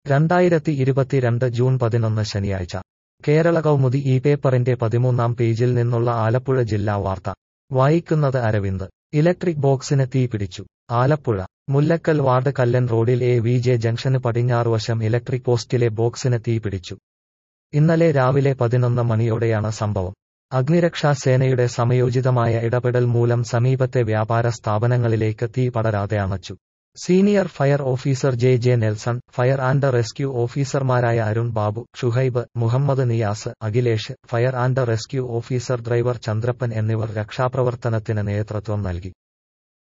രണ്ടായിരത്തി ഇരുപത്തിരണ്ട് ജൂൺ പതിനൊന്ന് ശനിയാഴ്ച കേരള കൗമുദി ഈ പേപ്പറിന്റെ പതിമൂന്നാം പേജിൽ നിന്നുള്ള ആലപ്പുഴ ജില്ലാ വാർത്ത വായിക്കുന്നത് അരവിന്ദ് ഇലക്ട്രിക് ബോക്സിന് തീ പിടിച്ചു ആലപ്പുഴ മുല്ലക്കൽ വാർഡ് കല്ലൻ റോഡിൽ എ വി ജെ ജംഗ്ഷന് പടിഞ്ഞാറുവശം ഇലക്ട്രിക് പോസ്റ്റിലെ ബോക്സിന് തീ പിടിച്ചു ഇന്നലെ രാവിലെ പതിനൊന്ന് മണിയോടെയാണ് സംഭവം അഗ്നിരക്ഷാ സേനയുടെ സമയോചിതമായ ഇടപെടൽ മൂലം സമീപത്തെ വ്യാപാര സ്ഥാപനങ്ങളിലേക്ക് തീ പടരാതെ അണച്ചു senior fire officer J J Nelson fire and rescue ഓഫീസർമാരായ Arun Babu Shuhaib Muhammad Niyas Akhilesh fire and rescue officer driver Chandrappan എന്നിവർ രക്ഷാപ്രവർത്തനത്തിന് നേതൃത്വം നൽകി